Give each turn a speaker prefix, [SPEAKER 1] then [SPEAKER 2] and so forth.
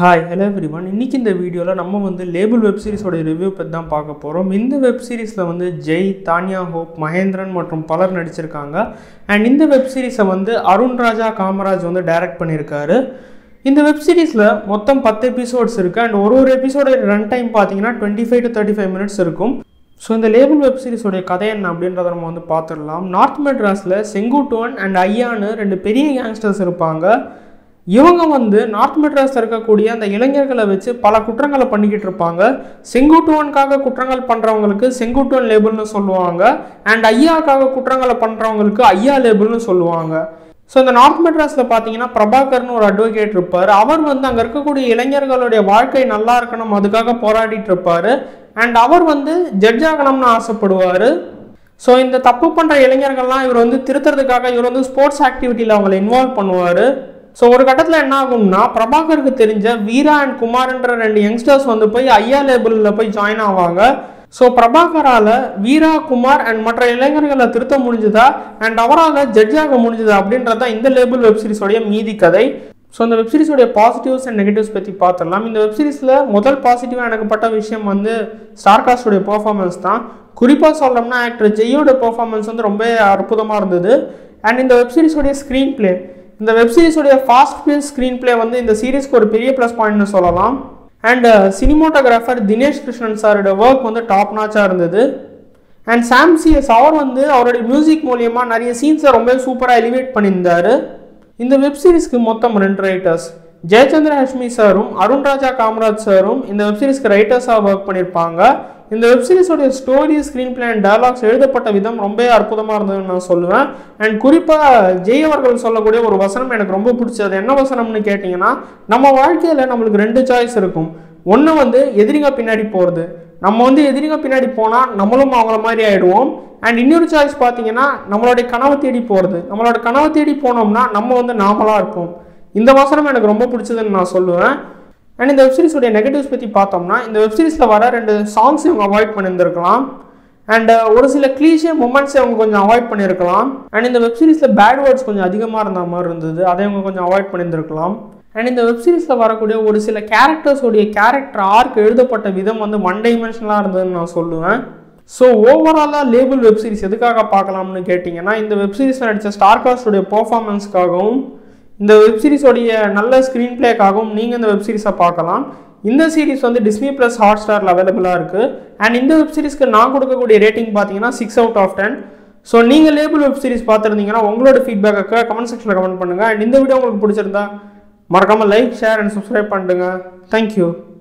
[SPEAKER 1] hi hello every one இன்றைக்கி இந்த வீடியோவில் நம்ம வந்து லேபிள் வெப் சீரிஸோட ரிவ்யூ பற்றி தான் பார்க்க போகிறோம் இந்த வெப் சீரிஸில் வந்து ஜெய் தானியா ஹோப் மகேந்திரன் மற்றும் பலர் நடிச்சிருக்காங்க அண்ட் இந்த வெப் சீரிஸை வந்து அருண் ராஜா காமராஜ் வந்து டைரக்ட் பண்ணியிருக்காரு இந்த வெப் சீரிஸில் மொத்தம் பத்து எபிசோட்ஸ் இருக்குது அண்ட் ஒரு ஒரு எபிசோட ரன் டைம் பார்த்தீங்கன்னா twenty five to thirty five minutes இருக்கும் ஸோ இந்த லேபிள் வெப் சீரிஸோடைய கதை என்ன அப்படின்றத நம்ம வந்து பார்த்துடலாம் நார்த் மெட்ராஸில் செங்குட்டுவன் அண்ட் ஐயான்னு ரெண்டு பெரிய கேங்ஸ்டர்ஸ் இருப்பாங்க இவங்க வந்து நார்த் மெட்ராஸில் இருக்கக்கூடிய அந்த இளைஞர்களை வச்சு பல குற்றங்களை பண்ணிக்கிட்டு இருப்பாங்க செங்குட்டுவனுக்காக குற்றங்கள் பண்ணுறவங்களுக்கு செங்குட்டுவன் லேபிள்னு சொல்லுவாங்க அண்ட் ஐயாக்காக குற்றங்களை பண்ணுறவங்களுக்கு ஐயா லேபிள்னு சொல்லுவாங்க ஸோ இந்த நார்த் மெட்ராஸில் பார்த்தீங்கன்னா பிரபாகர்னு ஒரு அட்வொகேட் இருப்பார் அவர் வந்து அங்கே இருக்கக்கூடிய இளைஞர்களுடைய வாழ்க்கை நல்லா இருக்கணும் அதுக்காக போராடிட்டு இருப்பார் அண்ட் அவர் வந்து ஜட்ஜ் ஆகணும்னு ஆசைப்படுவார் ஸோ இந்த தப்பு பண்ணுற இளைஞர்கள்லாம் இவர் வந்து திருத்துறதுக்காக இவர் வந்து ஸ்போர்ட்ஸ் ஆக்டிவிட்டியில் அவங்களை இன்வால்வ் பண்ணுவார் ஸோ ஒரு கட்டத்தில் என்ன ஆகும்னா பிரபாகருக்கு தெரிஞ்ச வீரா அண்ட் குமார்ன்ற ரெண்டு யங்ஸ்டர்ஸ் வந்து போய் ஐயா லேபிளில் போய் ஜாயின் ஆவாங்க ஸோ பிரபாகரால் வீரா குமார் அண்ட் மற்ற இளைஞர்களை திருத்த முடிஞ்சுதா அண்ட் அவரால் ஜட்ஜ் ஆக முடிஞ்சுதா அப்படின்றது தான் இந்த லேபிள் வெப் சீரிஸோடைய மீதி கதை ஸோ இந்த வெப் சீரிஸோடைய பாசிட்டிவ்ஸ் அண்ட் நெகட்டிவ்ஸ் பற்றி பார்த்துடலாம் இந்த வெப் சீரிஸில் முதல் பாசிட்டிவாக எனக்கு பட்ட விஷயம் வந்து ஸ்டார்காஸ்டோடைய பெர்ஃபார்மன்ஸ் தான் குறிப்பாக சொல்லணும்னா ஆக்டர் ஜெய்யோட பெர்ஃபார்மன்ஸ் வந்து ரொம்ப அற்புதமாக இருந்தது அண்ட் இந்த வெப் சீரிஸோடைய ஸ்க்ரீன் பிளே இந்த வெப் சீரிஸோடைய ஃபாஸ்ட் பேஸ் ஸ்க்ரீன் பிளே வந்து இந்த சீரிஸ்க்கு ஒரு பெரிய ப்ளஸ் பாயிண்ட்னு சொல்லலாம் அண்ட் சினிமோட்டோகிராஃபர் தினேஷ் கிருஷ்ணன் சாரோட ஒர்க் வந்து டாப் நாச்சாக இருந்தது அண்ட் சாம் சிஎஸ் அவர் வந்து அவருடைய மியூசிக் மூலியமாக நிறைய சீன்ஸை ரொம்ப சூப்பராக எலிவேட் பண்ணியிருந்தார் இந்த வெப் சீரிஸ்க்கு மொத்தம் ரெண்டு ரைட்டர்ஸ் ஜெயச்சந்திர ஹஷ்மி சாரும் அருண் ராஜா காமராஜ் சாரும் இந்த வெப் சீரிஸ்க்கு ரைட்டர்ஸாக ஒர்க் பண்ணியிருப்பாங்க இந்த வெப் சீரிஸோடைய story screen play and dialogues எழுதப்பட்ட விதம் ரொம்ப அற்புதமாக இருந்ததுன்னு நான் சொல்லுவேன் அண்ட் குறிப்பாக ஜெய் அவர்கள் சொல்லக்கூடிய ஒரு வசனம் எனக்கு ரொம்ப பிடிச்சது என்ன வசனம்னு கேட்டிங்கன்னா நம்ம வாழ்க்கையில் நம்மளுக்கு ரெண்டு சாய்ஸ் இருக்கும் ஒன்று வந்து எதிரிங்க பின்னாடி போகிறது நம்ம வந்து எதிரிங்க பின்னாடி போனால் நம்மளும் அவங்கள மாதிரி ஆகிடுவோம் அண்ட் இன்னொரு சாய்ஸ் பார்த்தீங்கன்னா நம்மளுடைய கனவை தேடி போகிறது நம்மளோட கனவை தேடி போனோம்னா நம்ம வந்து நாமளாக இருப்போம் இந்த வசனம் எனக்கு ரொம்ப பிடிச்சதுன்னு நான் சொல்லுவேன் அண்ட் இந்த வெப்சீரிஸோடைய நெகட்டிவ்ஸ் பற்றி பார்த்தோம்னா இந்த வெப்சீரிஸில் வர ரெண்டு சாங்ஸ் இவங்க அவாய்ட் பண்ணியிருந்திருக்கலாம் அண்ட் ஒரு சில கிளீஷே மூமெண்ட்ஸை அவங்க கொஞ்சம் அவாய்ட் பண்ணியிருக்கலாம் அண்ட் இந்த வெப்சீரிஸில் பேட் வேர்ட்ஸ் கொஞ்சம் அதிகமாக இருந்த மாதிரி இருந்தது அதை அவங்க கொஞ்சம் அவாய்ட் பண்ணியிருந்திருக்கலாம் அண்ட் இந்த வெப்சீரிஸில் வரக்கூடிய ஒரு சில கேரக்டர்ஸோடைய கேரக்டர் ஆர்க் எழுதப்பட்ட விதம் வந்து ஒன் டைமென்ஷனலாக இருந்ததுன்னு நான் சொல்லுவேன் ஸோ ஓவராலாக லேபிள் வெப்சீரிஸ் எதுக்காக பார்க்கலாம்னு கேட்டிங்கன்னா இந்த வெப்சீரிஸில் நடித்த ஸ்டார்காஸ்டோடைய பர்ஃபார்மன்ஸ்க்காகவும் இந்த வெப்சீரிஸோடைய நல்ல ஸ்க்ரீன் பிளேக்காகவும் நீங்கள் இந்த வெப்சீரிஸை பார்க்கலாம் இந்த சீரிஸ் வந்து டிஸ்னி ப்ளஸ் ஹாட் ஸ்டாரில் அவைலபிளாக இருக்குது அண்ட் இந்த வெப்சீரிஸ்க்கு நான் கொடுக்கக்கூடிய ரேட்டிங் பார்த்தீங்கன்னா six out of ten so நீங்கள் லேபிள் வெப் சீரிஸ் பார்த்துருந்தீங்கன்னா உங்களோட ஃபீட்பேக்கை கமெண்ட் செக்ஷனில் கமெண்ட் பண்ணுங்கள் அண்ட் இந்த வீடியோ உங்களுக்கு பிடிச்சிருந்தா மறக்காமல் லைக் ஷேர் அண்ட் சப்ஸ்கிரைப் பண்ணிடுங்க தேங்க்யூ